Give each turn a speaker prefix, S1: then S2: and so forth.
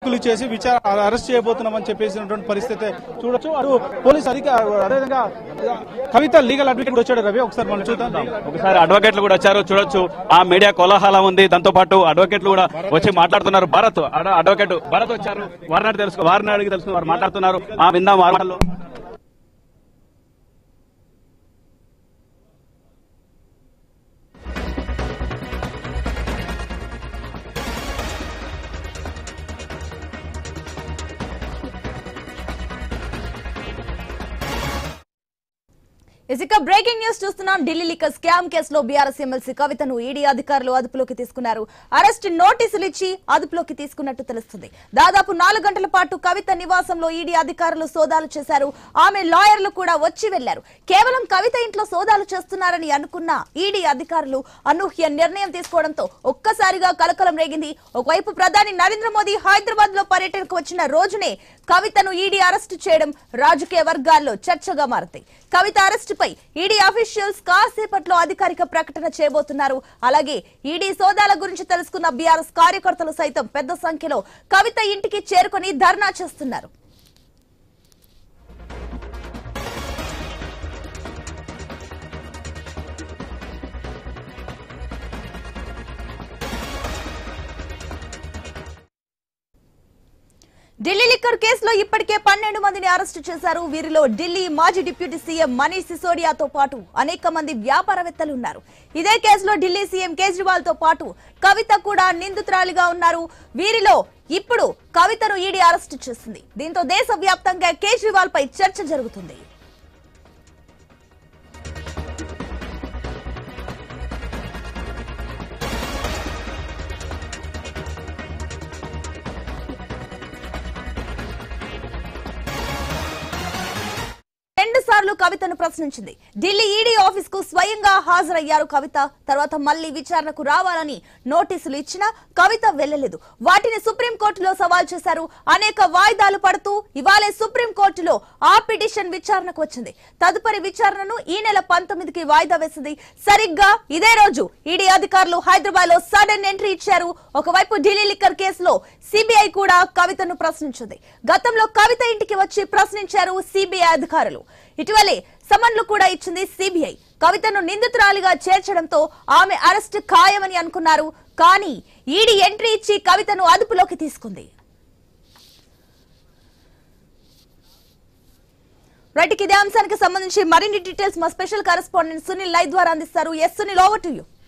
S1: బెయిల్కులు ఇచ్చేసి విచార అరెస్ట్ చేయబోతున్నామని చెప్పేసినటువంటి పరిస్థితి చూడొచ్చు అటు పోలీస్ అధికారి అదేవిధంగా కవిత లీగల్ అడ్వకేట్ కూడా వచ్చాడు రవి ఒకసారి మనం చూద్దాం
S2: ఒకసారి అడ్వకేట్లు కూడా వచ్చారు చూడొచ్చు ఆ మీడియా కోలాహలం ఉంది దాంతో పాటు అడ్వకేట్లు కూడా వచ్చి మాట్లాడుతున్నారు భరత్ అడ- అడ్వకేట్ భరత్ వచ్చారు వారిని అడిగి తెలుసు వారిని అడిగి తెలుసు వారు మాట్లాడుతున్నారు ఆ విందాం వారి మాటల్లో.
S3: ఇక బ్రేకింగ్ న్యూస్ చూస్తున్నాం ఢిల్లీ లిక్కర్ స్కామ్ కేసులో బీఆర్ఎస్ ఎమ్మెల్సీ కవితను ఈడీ అధికారులు అదుపులోకి తీసుకున్నారు అరెస్ట్ నోటీసులు ఇచ్చి అదుపులోకి తీసుకున్నట్టు తెలుస్తుంది దాదాపు నాలుగు గంటల పాటు కవిత నివాసంలో ఈడీ అధికారులు సోదాలు చేశారు ఆమె లాయర్లు కూడా వచ్చి వెళ్లారు కేవలం కవిత ఇంట్లో సోదాలు చేస్తున్నారని అనుకున్న ఈడీ అధికారులు అనూహ్య నిర్ణయం తీసుకోవడంతో ఒక్కసారిగా కలకలం రేగింది ఒకవైపు ప్రధాని నరేంద్ర మోదీ హైదరాబాద్ లో పర్యటనకు వచ్చిన రోజునే కవితను ఈడీ అరెస్టు చేయడం రాజకీయ వర్గాల్లో చర్చగా మారింది కవిత అరెస్టుపై ఈడీ అఫీషియల్స్ కాసేపట్లో అధికారిక ప్రకటన చేయబోతున్నారు అలాగే ఈడీ సోదాల గురించి తెలుసుకున్న బీఆర్ఎస్ కార్యకర్తలు సైతం పెద్ద సంఖ్యలో కవిత ఇంటికి చేరుకొని ధర్నా చేస్తున్నారు ఢిల్లీ లిక్కర్ కేసులో ఇప్పటికే పన్నెండు మందిని అరెస్టు చేశారు వీరిలో ఢిల్లీ మాజీ డిప్యూటీ సీఎం మనీష్ సిసోడియాతో పాటు అనేక మంది వ్యాపారవేత్తలు ఉన్నారు ఇదే కేసులో ఢిల్లీ సీఎం కేజ్రీవాల్ తో పాటు కవిత కూడా నిందితురాలిగా ఉన్నారు వీరిలో ఇప్పుడు కవితను ఈడీ అరెస్టు చేసింది దీంతో దేశవ్యాప్తంగా కేజ్రీవాల్ పై చర్చ జరుగుతుంది రెండు సార్లు కవితను ప్రశ్నించింది ఢిల్లీ ఈడీ ఆఫీస్ కు స్వయంగా హాజరయ్యారు కవిత తర్వాత మళ్లీ విచారణకు రావాలని నోటీసులు ఇచ్చినా కవిత వెళ్లలేదు వాటిని సుప్రీంకోర్టులో సవాల్ చేశారు అనేక వాయిదాలు పడుతూ ఇవాళే సుప్రీంకోర్టులో ఆ పిటిషన్ విచారణకు వచ్చింది తదుపరి విచారణను ఈ నెల పంతొమ్మిదికి వాయిదా వేసింది సరిగ్గా ఇదే రోజు ఈడీ అధికారులు హైదరాబాద్ లో సడన్ ఎంట్రీ ఇచ్చారు ఒకవైపు ఢిల్లీ లిక్కర్ కేసులో సిబిఐ కూడా కవితను ప్రశ్నించింది గతంలో కవిత ఇంటికి వచ్చి ప్రశ్నించారు సిబిఐ అధికారులు ఇటీవలే సమన్లు కూడా ఇచ్చింది సిబిఐ కవితను నిందితురాలిగా చేర్చడంతో ఆమె అరెస్ట్ ఖాయమని అనుకున్నారు కానీ ఈడీ ఎంట్రీ ఇచ్చి కవితను అదుపులోకి తీసుకుంది రైట్ ఇదే అంశానికి సంబంధించి మరిన్ని డీటెయిల్స్ మా స్పెషల్ కరెస్పాండెంట్ సునీల్ లైవ్ ద్వారా అందిస్తారు S Sunil over to you